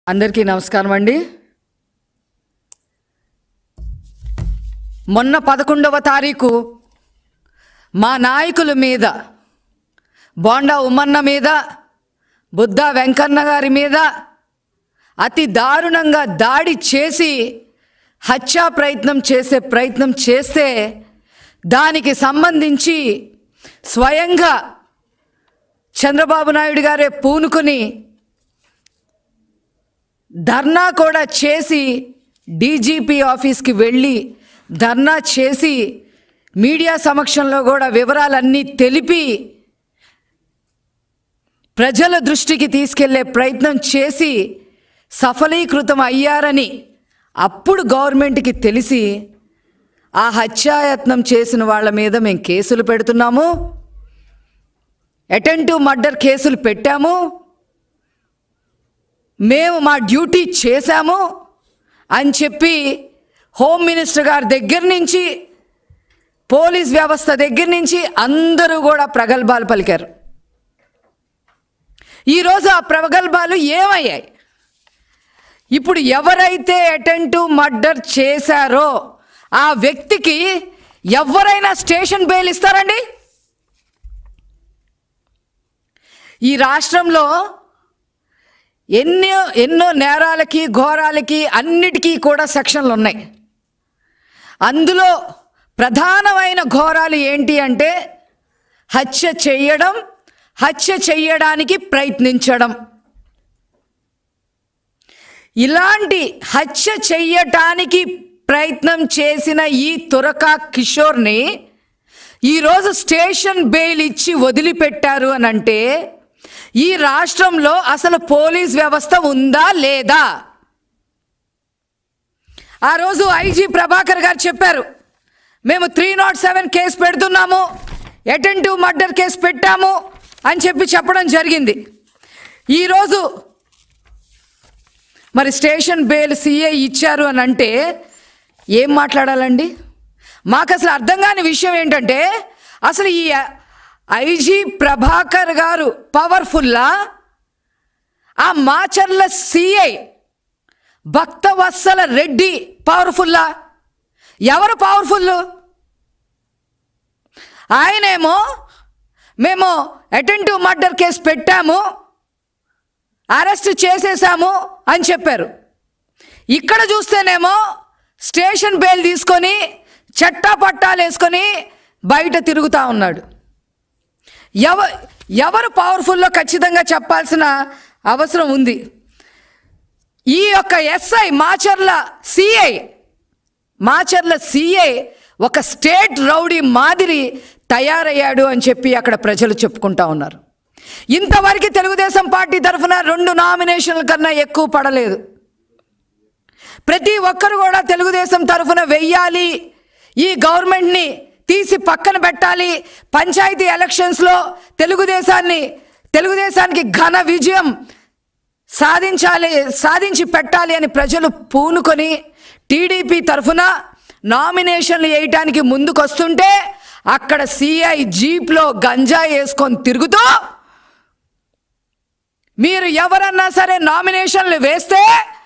అందరికీ నమస్కారం అండి మొన్న పదకొండవ తారీఖు మా నాయకుల మీద బోండా ఉమ్మన్న మీద బుద్ధ వెంకన్న గారి మీద అతి దారుణంగా దాడి చేసి హత్యా ప్రయత్నం చేసే ప్రయత్నం చేస్తే దానికి సంబంధించి స్వయంగా చంద్రబాబు నాయుడు గారే పూనుకొని ధర్నా కూడా చేసి డీజీపీ ఆఫీస్కి వెళ్ళి ధర్నా చేసి మీడియా సమక్షంలో కూడా వివరాలన్నీ తెలిపి ప్రజల దృష్టికి తీసుకెళ్లే ప్రయత్నం చేసి సఫలీకృతం అయ్యారని అప్పుడు గవర్నమెంట్కి తెలిసి ఆ హత్యాయత్నం చేసిన వాళ్ళ మీద మేము కేసులు పెడుతున్నాము అటెంటివ్ మర్డర్ కేసులు పెట్టాము మేము మా డ్యూటీ చేశాము అని చెప్పి హోమ్ మినిస్టర్ గారి దగ్గర నుంచి పోలీస్ వ్యవస్థ దగ్గర నుంచి అందరూ కూడా ప్రగల్భాలు పలికారు ఈరోజు ఆ ప్రగల్భాలు ఏమయ్యాయి ఇప్పుడు ఎవరైతే అటెంటివ్ మర్డర్ చేశారో ఆ వ్యక్తికి ఎవరైనా స్టేషన్ బెయిల్ ఇస్తారండి ఈ రాష్ట్రంలో ఎన్నో ఎన్నో నేరాలకి ఘోరాలకి అన్నిటికీ కూడా సెక్షన్లు ఉన్నాయి అందులో ప్రధానమైన ఘోరాలు ఏంటి అంటే హత్య చెయ్యడం హత్య చెయ్యడానికి ప్రయత్నించడం ఇలాంటి హత్య చెయ్యటానికి ప్రయత్నం చేసిన ఈ తురకా కిషోర్ని ఈరోజు స్టేషన్ బెయిల్ ఇచ్చి వదిలిపెట్టారు అని అంటే ఈ రాష్ట్రంలో అసలు పోలీస్ వ్యవస్థ ఉందా లేదా ఆ రోజు ఐజీ ప్రభాకర్ గారు చెప్పారు మేము త్రీ నాట్ సెవెన్ కేసు పెడుతున్నాము అటెంటివ్ మర్డర్ కేసు పెట్టాము అని చెప్పి చెప్పడం జరిగింది ఈరోజు మరి స్టేషన్ బెయిల్ సీఏ ఇచ్చారు అని అంటే ఏం మాట్లాడాలండి మాకు అసలు అర్థం కాని విషయం ఏంటంటే అసలు ఈ ఐజీ ప్రభాకర్ గారు పవర్ఫుల్లా ఆ మాచర్ల సిఐ భక్తవత్సల రెడ్డి పవర్ఫుల్లా ఎవరు పవర్ఫుల్ ఆయనేమో మేము అటెంటివ్ మర్డర్ కేసు పెట్టాము అరెస్ట్ చేసేసాము అని చెప్పారు ఇక్కడ చూస్తేనేమో స్టేషన్ బెయిల్ తీసుకొని చట్టా పట్టాలు వేసుకొని బయట తిరుగుతూ ఉన్నాడు ఎవ ఎవరు పవర్ఫుల్లో ఖచ్చితంగా చెప్పాల్సిన అవసరం ఉంది ఈ యొక్క SI Macherla CI Macherla CI ఒక స్టేట్ రౌడీ మాదిరి తయారయ్యాడు అని చెప్పి అక్కడ ప్రజలు చెప్పుకుంటా ఉన్నారు ఇంతవరకు తెలుగుదేశం పార్టీ తరఫున రెండు నామినేషన్ల కన్నా ఎక్కువ పడలేదు ప్రతి ఒక్కరు కూడా తెలుగుదేశం తరఫున వెయ్యాలి ఈ గవర్నమెంట్ని తీసి పక్కన పెట్టాలి పంచాయతీ ఎలక్షన్స్లో తెలుగుదేశాన్ని తెలుగుదేశానికి ఘన విజయం సాధించాలి సాధించి పెట్టాలి అని ప్రజలు పూనుకొని టీడీపీ తరఫున నామినేషన్లు వేయటానికి ముందుకొస్తుంటే అక్కడ సిఐ జీప్లో గంజా వేసుకొని తిరుగుతూ మీరు ఎవరన్నా సరే నామినేషన్లు వేస్తే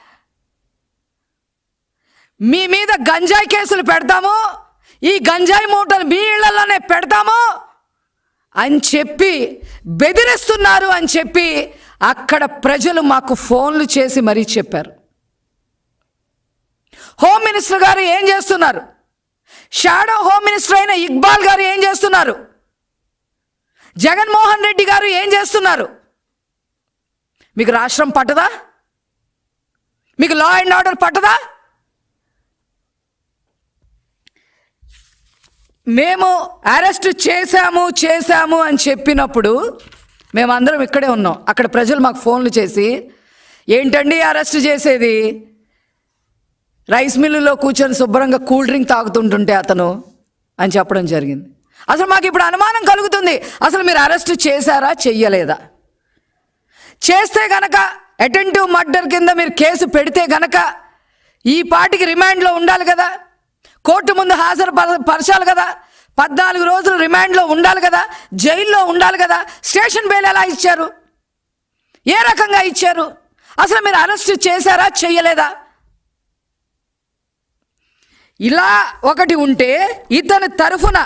మీ మీద గంజాయి కేసులు పెడతాము ఈ గంజాయి మూటలు మీ ఇళ్లలోనే పెడతాము అని చెప్పి బెదిరిస్తున్నారు అని చెప్పి అక్కడ ప్రజలు మాకు ఫోన్లు చేసి మరీ చెప్పారు హోమ్ మినిస్టర్ గారు ఏం చేస్తున్నారు షాడో హోమ్ మినిస్టర్ అయిన ఇక్బాల్ గారు ఏం చేస్తున్నారు జగన్మోహన్ రెడ్డి గారు ఏం చేస్తున్నారు మీకు రాష్ట్రం పట్టదా మీకు లా అండ్ ఆర్డర్ పట్టదా మేము అరెస్ట్ చేశాము చేశాము అని చెప్పినప్పుడు మేమందరం ఇక్కడే ఉన్నాం అక్కడ ప్రజలు మాకు ఫోన్లు చేసి ఏంటండి అరెస్ట్ చేసేది రైస్ మిల్లులో కూర్చొని శుభ్రంగా కూల్ డ్రింక్ తాగుతుంటుంటే అతను అని చెప్పడం జరిగింది అసలు మాకు ఇప్పుడు అనుమానం కలుగుతుంది అసలు మీరు అరెస్ట్ చేశారా చెయ్యలేదా చేస్తే గనక అటెంటివ్ మర్డర్ కింద మీరు కేసు పెడితే గనక ఈ పాటికి రిమాండ్లో ఉండాలి కదా కోర్టు ముందు హాజరు పర- పరచాలి కదా పద్నాలుగు రోజులు రిమాండ్లో ఉండాలి కదా జైల్లో ఉండాలి కదా స్టేషన్ బెయిల్ ఎలా ఇచ్చారు ఏ రకంగా ఇచ్చారు అసలు మీరు అరెస్ట్ చేశారా చెయ్యలేదా ఇలా ఒకటి ఉంటే ఇతని తరఫున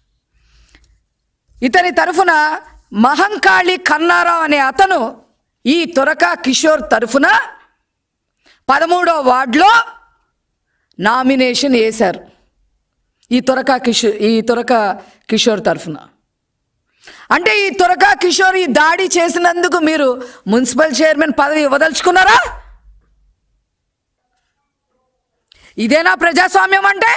ఇతని తరఫున మహంకాళి కన్నారావు అనే అతను ఈ తురక కిషోర్ తరఫున పదమూడో వార్డులో నామినేషన్ వేశారు ఈ తురక కిషోర్ ఈ తురక కిషోర్ తరఫున అంటే ఈ తురక కిషోర్ ఈ దాడి చేసినందుకు మీరు మున్సిపల్ చైర్మన్ పదవి ఇవ్వదలుచుకున్నారా ఇదేనా ప్రజాస్వామ్యం అంటే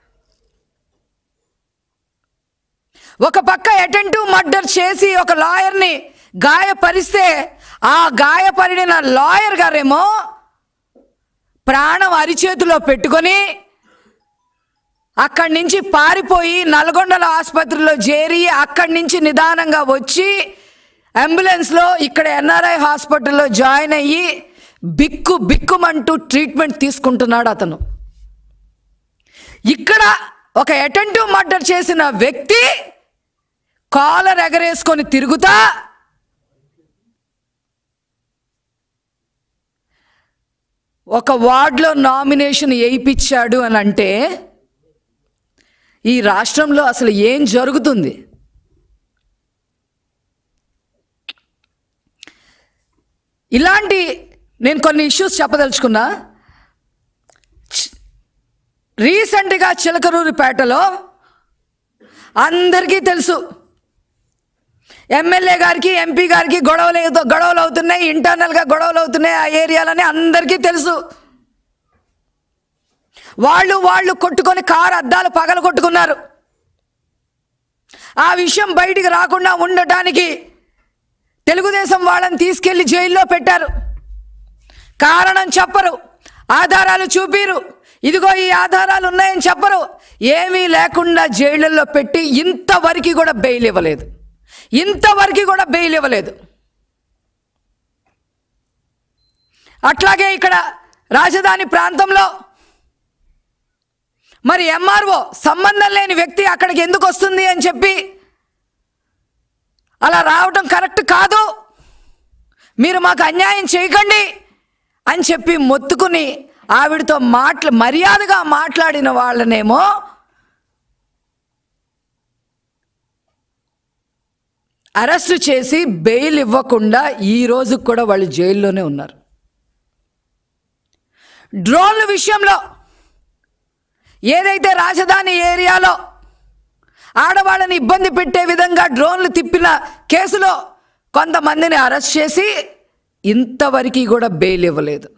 ఒక పక్క అటెంటివ్ మర్డర్ చేసి ఒక లాయర్ని గాయపరిస్తే ఆ గాయపడిన లాయర్ గారేమో ప్రాణం అరిచేతిలో పెట్టుకొని అక్కడి నుంచి పారిపోయి నల్గొండల ఆసుపత్రిలో చేరి అక్కడి నుంచి నిదానంగా వచ్చి అంబులెన్స్లో ఇక్కడ ఎన్ఆర్ఐ హాస్పిటల్లో జాయిన్ అయ్యి బిక్కు బిక్కుమంటూ ట్రీట్మెంట్ తీసుకుంటున్నాడు అతను ఇక్కడ ఒక అటెంటివ్ మర్డర్ చేసిన వ్యక్తి కాలర్ ఎగరేసుకొని తిరుగుతా ఒక వార్డులో నామినేషన్ వేయిపించాడు అని అంటే ఈ రాష్ట్రంలో అసలు ఏం జరుగుతుంది ఇలాంటి నేను కొన్ని ఇష్యూస్ చెప్పదలుచుకున్నా చి- రీసెంట్గా చిలకరూరిపేటలో అందరికీ తెలుసు ఎమ్మెల్యే గారికి ఎంపీ గారికి గొడవలు ఏదో- గొడవలు అవుతున్నాయి ఇంటర్నల్గా గొడవలు అవుతున్నాయి ఆ ఏరియాలని అందరికీ తెలుసు వాళ్ళు వాళ్ళు కొట్టుకొని కారు అద్దాలు పగల కొట్టుకున్నారు ఆ విషయం బయటికి రాకుండా ఉండటానికి తెలుగుదేశం వాళ్ళని తీసుకెళ్లి జైల్లో పెట్టారు కారణం చెప్పరు ఆధారాలు చూపిరు ఇదిగో ఈ ఆధారాలు ఉన్నాయని చెప్పరు ఏమీ లేకుండా జైళ్ళల్లో పెట్టి ఇంతవరకు కూడా బెయిల్ ఇవ్వలేదు ఇంతవరకు కూడా బెయిల్ ఇవ్వలేదు అట్లాగే ఇక్కడ రాజధాని ప్రాంతంలో మరి ఎంఆర్ఓ సంబంధం లేని వ్యక్తి అక్కడికి ఎందుకు వస్తుంది అని చెప్పి అలా రావటం కరెక్ట్ కాదు మీరు మాకు అన్యాయం చేయకండి అని చెప్పి మొత్తుకుని ఆవిడతో మాట్లా మర్యాదగా మాట్లాడిన వాళ్ళనేమో అరెస్ట్ చేసి బెయిల్ ఇవ్వకుండా ఈ రోజు కూడా వాళ్ళు జైల్లోనే ఉన్నారు డ్రోన్ల విషయంలో ఏదైతే రాజధాని ఏరియాలో ఆడవాళ్ళని ఇబ్బంది పెట్టే విధంగా డ్రోన్లు తిప్పిన కేసులో కొంతమందిని అరెస్ట్ చేసి ఇంతవరకు కూడా బెయిల్ ఇవ్వలేదు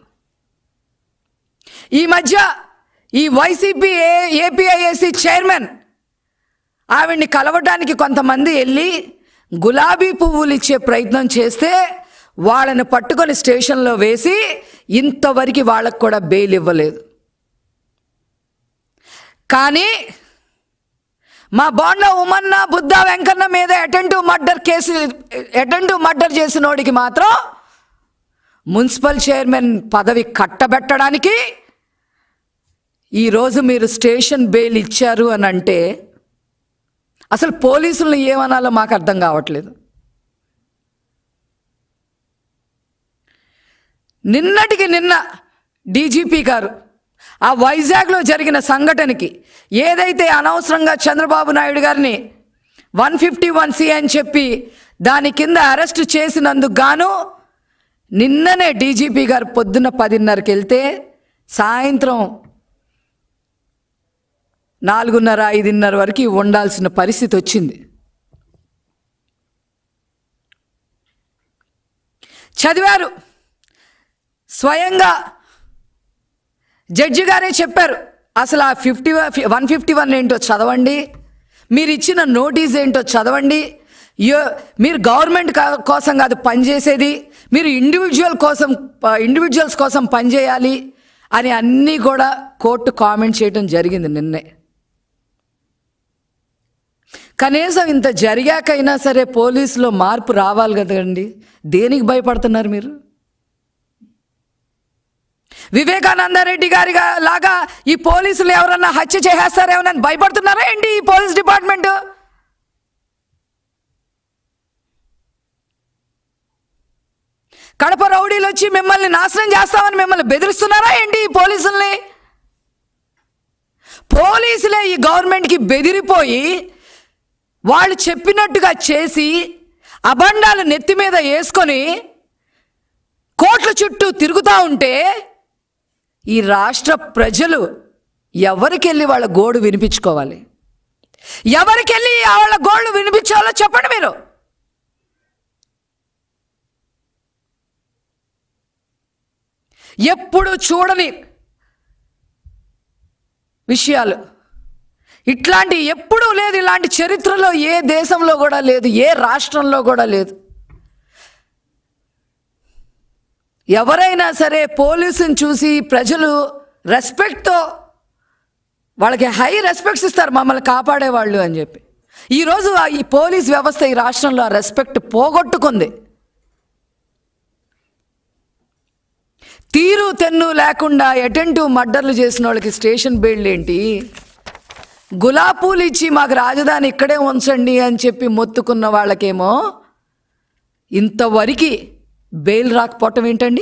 ఈ మధ్య ఈ వైసీపీ ఏ ఏపీఐఏసీ చైర్మన్ ఆవిడ్ని కలవటానికి కొంతమంది వెళ్ళి గులాబీ పువ్వులు ఇచ్చే ప్రయత్నం చేస్తే వాళ్ళని పట్టుకొని స్టేషన్లో వేసి ఇంతవరకు వాళ్ళకు కూడా బెయిల్ ఇవ్వలేదు కానీ మా బోండ ఉమన్న బుద్ధ వెంకన్న మీద attentive murder case attentive murder చేసినోడికి మాత్రం మున్సిపల్ చైర్మన్ పదవి కట్టబెట్టడానికి ఈరోజు మీరు స్టేషన్ బెయిల్ ఇచ్చారు అని అంటే అసలు పోలీసులను ఏమనాలో మాకు అర్థం కావట్లేదు నిన్నటికి నిన్న డీజీపీ గారు ఆ వైజాగ్లో జరిగిన సంఘటనకి ఏదైతే అనవసరంగా చంద్రబాబు నాయుడు గారిని వన్ ఫిఫ్టీ వన్ సి అని చెప్పి దాని కింద అరెస్ట్ చేసినందుకు గాను నిన్ననే డీజీపీ గారు పొద్దున్న పదిన్నరకి వెళ్తే సాయంత్రం నాలుగున్నర ఐదున్నర వరకు ఉండాల్సిన పరిస్థితి వచ్చింది చదివారు స్వయంగా జడ్జి గారే చెప్పారు అసలు ఆ ఫిఫ్టీ వన్ ఫిఫ్టీ వన్ ఏంటో చదవండి మీరు ఇచ్చిన నోటీస్ ఏంటో చదవండి యో మీరు గవర్నమెంట్ కా- కోసం కాదు పనిచేసేది మీరు ఇండివిజువల్ కోసం ఇండివిజువల్స్ కోసం పనిచేయాలి అని అన్నీ కూడా కోర్టు కామెంట్ చేయడం జరిగింది నిన్నే కనీసం ఇంత జరిగాకైనా సరే పోలీసులో మార్పు రావాలి కదండి దేనికి భయపడుతున్నారు మీరు వివేకానందరెడ్డి గారి గా- లాగా ఈ పోలీసులు ఎవరన్నా హత్య చేసేస్తారేమోనని భయపడుతున్నారా ఏంటి ఈ పోలీస్ డిపార్ట్మెంట్ కడప రౌడీలు వచ్చి మిమ్మల్ని నాశనం చేస్తామని మిమ్మల్ని బెదిరిస్తున్నారా ఏంటి ఈ పోలీసుల్ని పోలీసులే ఈ గవర్నమెంట్కి బెదిరిపోయి వాళ్ళు చెప్పినట్టుగా చేసి అబండాలు నెత్తి మీద వేసుకొని కోట్ల చుట్టూ తిరుగుతూ ఉంటే ఈ రాష్ట్ర ప్రజలు ఎవరికెళ్ళి వాళ్ళ గోడు వినిపించుకోవాలి ఎవరికెళ్ళి వాళ్ళ గోళ్ళు వినిపించాలో చెప్పండి మీరు ఎప్పుడు చూడని విషయాలు ఇట్లాంటి ఎప్పుడూ లేదు ఇలాంటి చరిత్రలో ఏ దేశంలో కూడా లేదు ఏ రాష్ట్రంలో కూడా లేదు ఎవరైనా సరే పోలీసుని చూసి ప్రజలు రెస్పెక్ట్తో వాళ్ళకి హై రెస్పెక్ట్స్ ఇస్తారు మమ్మల్ని కాపాడేవాళ్ళు అని చెప్పి ఈరోజు ఆ ఈ పోలీస్ వ్యవస్థ ఈ రాష్ట్రంలో ఆ రెస్పెక్ట్ పోగొట్టుకుంది తీరు తెన్ను లేకుండా అటెంటివ్ మర్డర్లు చేసిన వాళ్ళకి స్టేషన్ బెయిల్ ఏంటి గులాబీలు ఇచ్చి మాకు రాజధాని ఇక్కడే ఉంచండి అని చెప్పి మొత్తుకున్న వాళ్ళకేమో ఇంతవరకు బెయిల్ రాకపోవటం ఏంటండి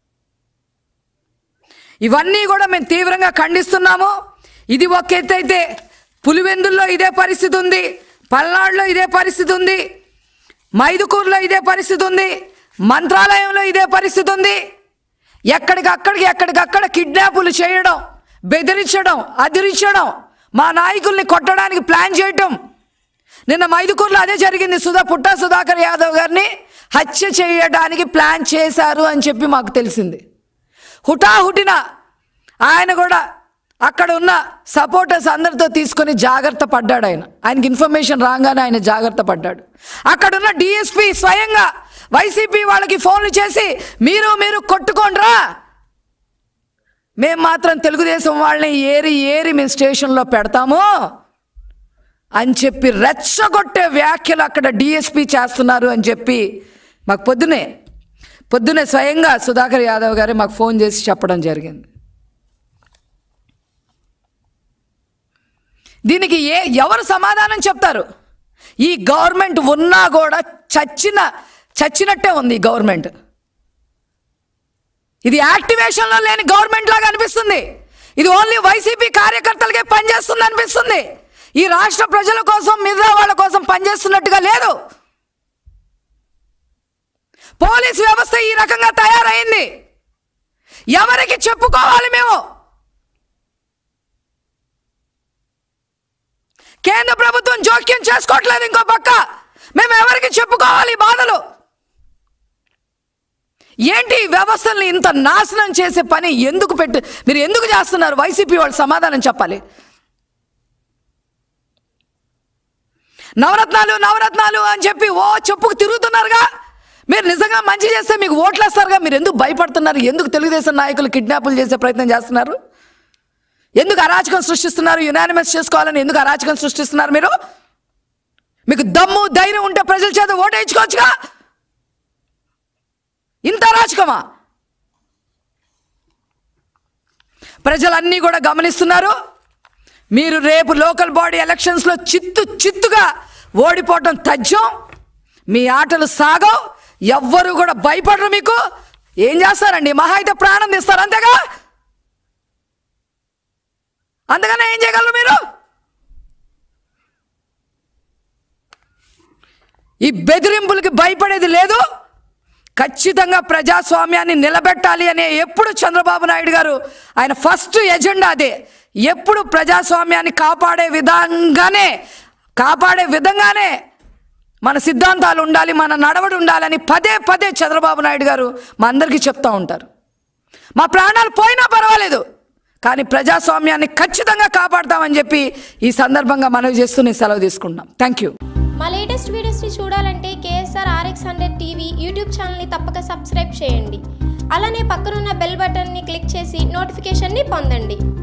ఇవన్నీ కూడా మేము తీవ్రంగా ఖండిస్తున్నాము ఇది ఒక ఎత్తు అయితే పులివెందుల్లో ఇదే పరిస్థితి ఉంది పల్నాడులో ఇదే పరిస్థితి ఉంది మైదుకూరులో ఇదే పరిస్థితి ఉంది మంత్రాలయంలో ఇదే పరిస్థితి ఉంది ఎక్కడికక్కడికి ఎక్కడికక్కడ కిడ్నాపులు చేయడం బెదిరించడం అదిరించడం మా నాయకుల్ని కొట్టడానికి ప్లాన్ చేయటం నిన్న మైదుకూరులో అదే జరిగింది సుధా పుట్టా సుధాకర్ యాదవ్ గారిని హత్య చేయడానికి ప్లాన్ చేశారు అని చెప్పి మాకు తెలిసింది హుటాహుటిన ఆయన కూడా అక్కడ ఉన్న సపోర్టర్స్ అందరితో తీసుకొని జాగ్రత్త పడ్డాడు ఆయన ఆయనకి ఇన్ఫర్మేషన్ రాగానే ఆయన జాగ్రత్త పడ్డాడు అక్కడున్న డిఎస్పి స్వయంగా వైసీపీ వాళ్ళకి ఫోన్లు చేసి మీరు మీరు కొట్టుకోండ్రా మేము మాత్రం తెలుగుదేశం వాళ్ళని ఏరి ఏరి మేము స్టేషన్లో పెడతాము అని చెప్పి రెచ్చగొట్టే వ్యాఖ్యలు అక్కడ డిఎస్పి చేస్తున్నారు అని చెప్పి మాకు పొద్దునే పొద్దునే స్వయంగా సుధాకర్ యాదవ్ గారే మాకు ఫోన్ చేసి చెప్పడం జరిగింది దీనికి ఏ ఎవరు సమాధానం చెప్తారు ఈ గవర్నమెంట్ ఉన్నా కూడా చచ్చిన చచ్చినట్టే ఉంది ఈ గవర్నమెంట్ ఇది యాక్టివేషన్లో లేని గవర్నమెంట్ లాగా అనిపిస్తుంది ఇది ఓన్లీ వైసీపీ కార్యకర్తలకే పనిచేస్తుంది అనిపిస్తుంది ఈ రాష్ట్ర ప్రజల కోసం మిగతా వాళ్ళ కోసం పనిచేస్తున్నట్టుగా లేదు పోలీస్ వ్యవస్థ ఈ రకంగా తయారైంది ఎవరికి చెప్పుకోవాలి మేము కేంద్ర ప్రభుత్వం జోక్యం చేసుకోవట్లేదు ఇంకో పక్క మేము ఎవరికి చెప్పుకోవాలి ఈ బాధలు ఏంటి ఈ వ్యవస్థల్ని ఇంత నాశనం చేసే పని ఎందుకు పెట్టు మీరు ఎందుకు చేస్తున్నారు వైసీపీ వాళ్ళు సమాధానం చెప్పాలి నవరత్నాలు నవరత్నాలు అని చెప్పి ఓ చెప్పుకు తిరుగుతున్నారుగా మీరు నిజంగా మంచి చేస్తే మీకు ఓట్లు వేస్తారుగా మీరు ఎందుకు భయపడుతున్నారు ఎందుకు తెలుగుదేశం నాయకులు కిడ్నాపులు చేసే ప్రయత్నం చేస్తున్నారు ఎందుకు అరాచకం సృష్టిస్తున్నారు యునానిమస్ చేసుకోవాలని ఎందుకు అరాచకం సృష్టిస్తున్నారు మీరు మీకు దమ్ము ధైర్యం ఉంటే ప్రజల చేత ఓటేయించుకోవచ్చుగా ఇంత అరాచకమా ప్రజలన్నీ కూడా గమనిస్తున్నారు మీరు రేపు లోకల్ బాడీ ఎలక్షన్స్లో చిత్తు చిత్తుగా ఓడిపోవటం తథ్యం మీ ఆటలు సాగవు ఎవ్వరు కూడా భయపడరు మీకు ఏం చేస్తారండి మహా అయితే ప్రాణం తీస్తారు అంతేగా అందుకనే ఏం చేయగలరు మీరు ఈ బెదిరింపులకి భయపడేది లేదు ఖచ్చితంగా ప్రజాస్వామ్యాన్ని నిలబెట్టాలి అనే ఎప్పుడు చంద్రబాబు నాయుడు గారు ఆయన ఫస్ట్ ఎజెండా అదే ఎప్పుడు ప్రజాస్వామ్యాన్ని కాపాడే విధంగానే కాపాడే విధంగానే మన సిద్ధాంతాలు ఉండాలి మన నడవడి ఉండాలని పదే పదే చంద్రబాబు నాయుడు గారు మా అందరికీ చెప్తూ ఉంటారు మా ప్రాణాలు పోయినా పర్వాలేదు కానీ ప్రజాస్వామ్యాన్ని ఖచ్చితంగా కాపాడతామని చెప్పి ఈ సందర్భంగా మనవి చేస్తూ నేను సెలవు తీసుకుంటున్నాం థ్యాంక్ యూ మా లేటెస్ట్ వీడియోస్ని చూడాలంటే KSR RX hundred TV YouTube ఛానల్ని తప్పక సబ్స్క్రైబ్ చేయండి అలానే పక్కనున్న బెల్ బటన్ని క్లిక్ చేసి నోటిఫికేషన్ని పొందండి